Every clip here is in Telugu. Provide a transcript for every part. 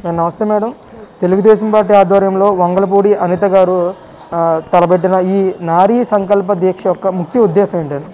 మేడం, నమస్తే మేడం తెలుగుదేశం పార్టీ ఆధ్వర్యంలో వంగలపూడి అనిత గారు ఆ, తలపెట్టిన ఈ నారీ సంకల్ప దీక్ష యొక్క ముఖ్య ఉద్దేశం ఏంటండి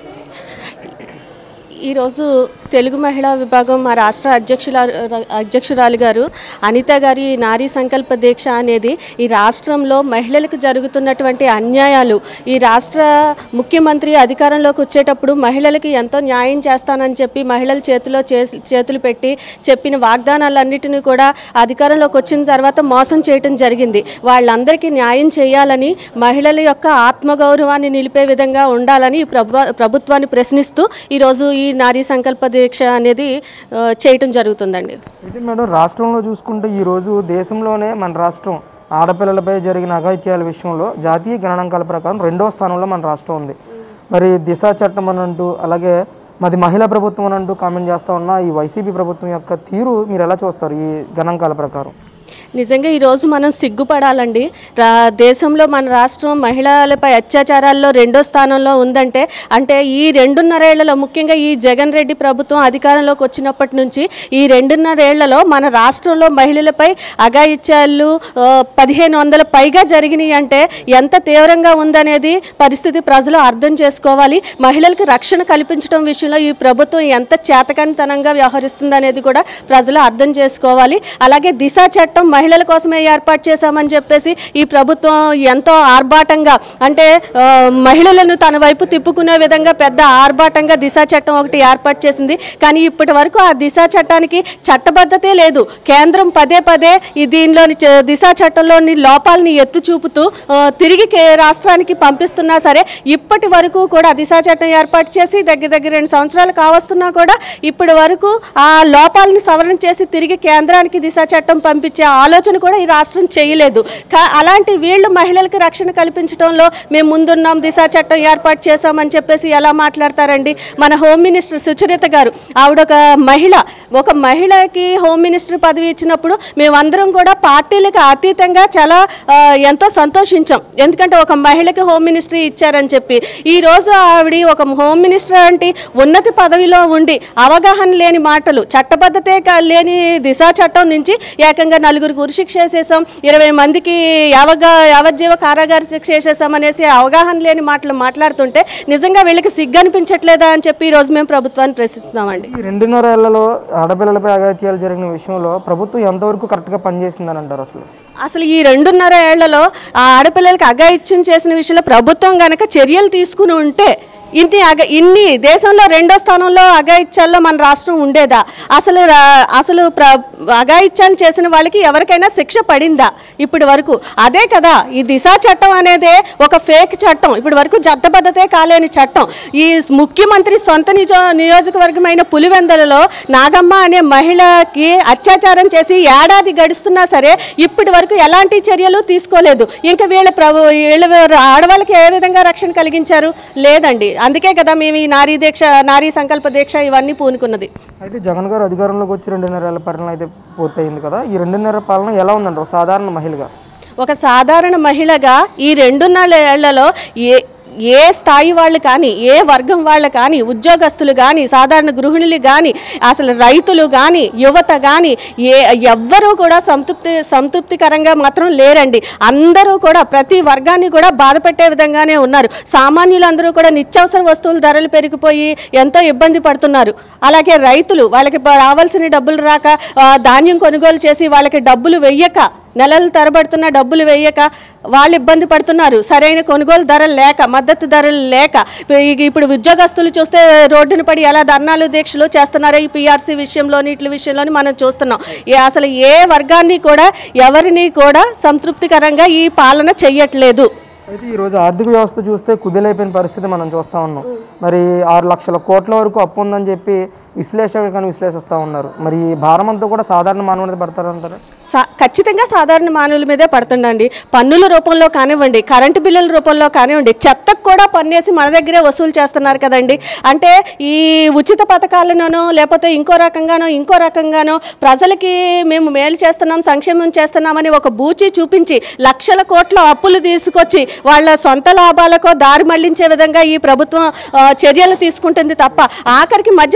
ఈరోజు తెలుగు మహిళా విభాగం మా రాష్ట్ర అధ్యక్షుల అధ్యక్షురాలు గారు అనిత గారి నారీ సంకల్ప దీక్ష అనేది ఈ రాష్ట్రంలో మహిళలకు జరుగుతున్నటువంటి అన్యాయాలు ఈ రాష్ట్ర ముఖ్యమంత్రి అధికారంలోకి వచ్చేటప్పుడు మహిళలకి ఎంతో న్యాయం చేస్తానని చెప్పి మహిళల చేతిలో చేసి చేతులు పెట్టి చెప్పిన వాగ్దానాలన్నిటినీ కూడా అధికారంలోకి వచ్చిన తర్వాత మోసం చేయటం జరిగింది వాళ్ళందరికీ న్యాయం చేయాలని మహిళల యొక్క ఆత్మగౌరవాన్ని నిలిపే విధంగా ఉండాలని ఈ ప్రభు ప్రభుత్వాన్ని ప్రశ్నిస్తూ ఈరోజు ఈ నారీ సంకల్ప దీక్ష అనేది ఆ, చేయటం జరుగుతుందండి అయితే మేడం రాష్ట్రంలో చూసుకుంటే ఈరోజు దేశంలోనే మన రాష్ట్రం ఆడపిల్లలపై జరిగిన అఘాయిత్యాల విషయంలో జాతీయ గణనాంకాల ప్రకారం రెండవ స్థానంలో మన రాష్ట్రం ఉంది మరి దిశ చట్టం అని అంటూ అలాగే మాది మహిళా ప్రభుత్వం అని అంటూ కామెంట్ చేస్తూ ఉన్న ఈ వైసీపీ ప్రభుత్వం యొక్క తీరు మీరు ఎలా చూస్తారు ఈ గణాంకాల ప్రకారం నిజంగా ఈరోజు మనం సిగ్గుపడాలండి రా దేశంలో మన రాష్ట్రం మహిళలపై అత్యాచారాల్లో రెండో స్థానంలో ఉందంటే అంటే ఈ రెండున్నరేళ్లలో ముఖ్యంగా ఈ జగన్ రెడ్డి ప్రభుత్వం అధికారంలోకి వచ్చినప్పటి నుంచి ఈ రెండున్నరేళ్లలో మన రాష్ట్రంలో మహిళలపై అఘాయిత్యాలు ఆ, పదిహేను వందల పైగా జరిగినాయి అంటే ఎంత తీవ్రంగా ఉందనేది పరిస్థితి ప్రజలు అర్థం చేసుకోవాలి మహిళలకు రక్షణ కల్పించడం విషయంలో ఈ ప్రభుత్వం ఎంత చేతకానితనంగా వ్యవహరిస్తుంది అనేది కూడా ప్రజలు అర్థం చేసుకోవాలి అలాగే దిశ చట్టం మహిళల కోసమే ఏర్పాటు చేశామని చెప్పేసి ఈ ప్రభుత్వం ఎంతో ఆర్భాటంగా అంటే ఆ, మహిళలను తన వైపు తిప్పుకునే విధంగా పెద్ద ఆర్భాటంగా దిశ చట్టం ఒకటి ఏర్పాటు చేసింది కానీ ఇప్పటి వరకు ఆ దిశ చట్టానికి చట్టబద్ధతే లేదు కేంద్రం పదే పదే ఈ దీనిలోని చ- దిశ చట్టంలోని లోపాలని ఎత్తు చూపుతూ ఆ, తిరిగి కే- రాష్ట్రానికి పంపిస్తున్నా సరే ఇప్పటి వరకు కూడా దిశ చట్టం ఏర్పాటు చేసి దగ్గర దగ్గర రెండు సంవత్సరాలు కావస్తున్నా కూడా ఇప్పటి వరకు ఆ లోపాలని సవరణ చేసి తిరిగి కేంద్రానికి దిశ చట్టం పంపించే ఆలోచన కూడా ఈ రాష్ట్రం చేయలేదు కా- అలాంటి వీళ్ళు మహిళలకు రక్షణ కల్పించడంలో మేము ముందున్నాం దిశ చట్టం ఏర్పాటు చేశామని చెప్పేసి ఎలా మాట్లాడతారండి మన హోమ్ మినిస్టర్ సుచరిత గారు ఆవిడ ఒక మహిళ ఒక మహిళకి హోమ్ మినిస్టర్ పదవి ఇచ్చినప్పుడు మేమందరం కూడా పార్టీలకు అతీతంగా చాలా ఆ, ఎంతో సంతోషించాం ఎందుకంటే ఒక మహిళకి హోమ్ మినిస్ట్రీ ఇచ్చారని చెప్పి ఈ రోజు ఆవిడ ఒక హోమ్ మినిస్టర్ అంటే ఉన్నత పదవిలో ఉండి అవగాహన లేని మాటలు చట్టబద్ధతే కా- లేని దిశా చట్టం నుంచి ఏకంగా నలుగురికి ఉరిశిక్ష వేసేసాం ఇరవై మందికి యావగా యావజ్జీవ కారాగార శిక్ష వేసేసాం అనేసి అవగాహన లేని మాటలు మాట్లాడుతుంటే నిజంగా వీళ్ళకి సిగ్గు అనిపించట్లేదా అని చెప్పి ఈ రోజు మేము ప్రభుత్వాన్ని ప్రశ్నిస్తున్నామండి ఈ రెండున్నర ఏళ్లలో ఆడపిల్లలపై అఘాయిత్యాలు జరిగిన విషయంలో ప్రభుత్వం ఎంతవరకు కరెక్ట్గా పనిచేసిందని అంటారు అసలు అసలు ఈ రెండున్నర ఏళ్లలో ఆ ఆడపిల్లలకి అఘాయిత్యం చేసిన విషయంలో ప్రభుత్వం గనక చర్యలు తీసుకుని ఉంటే ఇన్ని అగ ఇన్ని దేశంలో రెండో స్థానంలో అఘాయిత్యాల్లో మన రాష్ట్రం ఉండేదా అసలు రా- అసలు ప్ర అఘాయిత్యాలు చేసిన వాళ్ళకి ఎవరికైనా శిక్ష పడిందా ఇప్పటి వరకు అదే కదా ఈ దిశ చట్టం అనేదే ఒక ఫేక్ చట్టం ఇప్పటి వరకు చట్టబద్ధతే కాలేని చట్టం ఈ ముఖ్యమంత్రి సొంత నిజో నియోజకవర్గమైన పులివెందలలో నాగమ్మ అనే మహిళకి అత్యాచారం చేసి ఏడాది గడుస్తున్నా సరే ఇప్పటి వరకు ఎలాంటి చర్యలు తీసుకోలేదు ఇంకా వీళ్ళ ప్రభు వీళ్ళ ఆడవాళ్ళకి ఏ విధంగా రక్షణ కలిగించారు లేదండి అందుకే కదా మేము ఈ నారీ దీక్ష నారీ సంకల్ప దీక్ష ఇవన్నీ పూనుకున్నది అయితే జగన్ గారు అధికారంలోకి వచ్చి రెండున్నర ఏళ్ల పరిపాలన అయితే పూర్తయింది కదా ఈ రెండున్నర పాలన ఎలా ఉందంటారు ఒక సాధారణ మహిళగా ఒక సాధారణ మహిళగా ఈ రెండున్నర ఏళ్లలో ఏ ఏ స్థాయి వాళ్ళు కానీ ఏ వర్గం వాళ్ళు కానీ ఉద్యోగస్తులు కానీ సాధారణ గృహిణులు కానీ అసలు రైతులు కానీ యువత కానీ ఏ ఎవ్వరూ కూడా సంతృప్తి సంతృప్తికరంగా మాత్రం లేరండి అందరూ కూడా ప్రతి వర్గాన్ని కూడా బాధ పెట్టే విధంగానే ఉన్నారు సామాన్యులందరూ కూడా నిత్యావసర వస్తువుల ధరలు పెరిగిపోయి ఎంతో ఇబ్బంది పడుతున్నారు అలాగే రైతులు వాళ్ళకి బ- రావాల్సిన డబ్బులు రాక ఆ, ధాన్యం కొనుగోలు చేసి వాళ్ళకి డబ్బులు వెయ్యక నెలలు తరబడుతున్న డబ్బులు వేయక వాళ్ళు ఇబ్బంది పడుతున్నారు సరైన కొనుగోలు ధరలు లేక మద్దతు ధరలు లేక ఇ- ఇప్పుడు ఉద్యోగస్తులు చూస్తే రోడ్డున పడి ఎలా ధర్నాలు దీక్షలు చేస్తున్నారో ఈ పీఆర్సీ విషయంలోని ఇట్ల విషయంలోని మనం చూస్తున్నాం ఏ- అసలు ఏ వర్గాన్ని కూడా ఎవరిని కూడా సంతృప్తికరంగా ఈ పాలన చెయ్యట్లేదు అయితే ఈరోజు ఆర్థిక వ్యవస్థ చూస్తే కుదిలైపోయిన పరిస్థితి మనం చూస్తూ ఉన్నాం మరి ఆరు లక్షల కోట్ల వరకు అప్పు ఉందని చెప్పి విశ్లేషకులు కానీ విశ్లేషిస్తూ ఉన్నారు మరి ఈ భారం అంతా కూడా సాధారణ మానవుడి మీద పడతారంటారు సా- ఖచ్చితంగా సాధారణ మానవుల మీదే పడుతుందండి పన్నుల రూపంలో కానివ్వండి కరెంటు బిల్లుల రూపంలో కానివ్వండి చెత్తకు కూడా పన్నేసి మన దగ్గరే వసూలు చేస్తున్నారు కదండి అంటే ఈ ఉచిత పథకాలలోనో లేకపోతే ఇంకో రకంగానో ఇంకో రకంగానో ప్రజలకి మేము మేలు చేస్తున్నాం సంక్షేమం చేస్తున్నామని ఒక బూచి చూపించి లక్షల కోట్ల అప్పులు తీసుకొచ్చి వాళ్ళ సొంత లాభాలకో దారి మళ్లించే విధంగా ఈ ప్రభుత్వం ఆ, చర్యలు తీసుకుంటుంది తప్ప ఆఖరికి మద్యపాన నిషేధం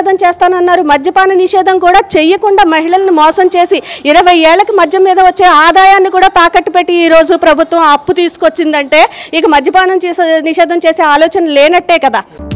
నిషేధం చేస్తానన్నారు మద్యపాన నిషేధం కూడా చెయ్యకుండా మహిళలను మోసం చేసి ఇరవై ఏళ్లకి మద్యం మీద వచ్చే ఆదాయాన్ని కూడా తాకట్టు పెట్టి ఈ రోజు ప్రభుత్వం అప్పు తీసుకొచ్చిందంటే ఇక మద్యపానం చేసే నిషేధం చేసే ఆలోచన లేనట్టే కదా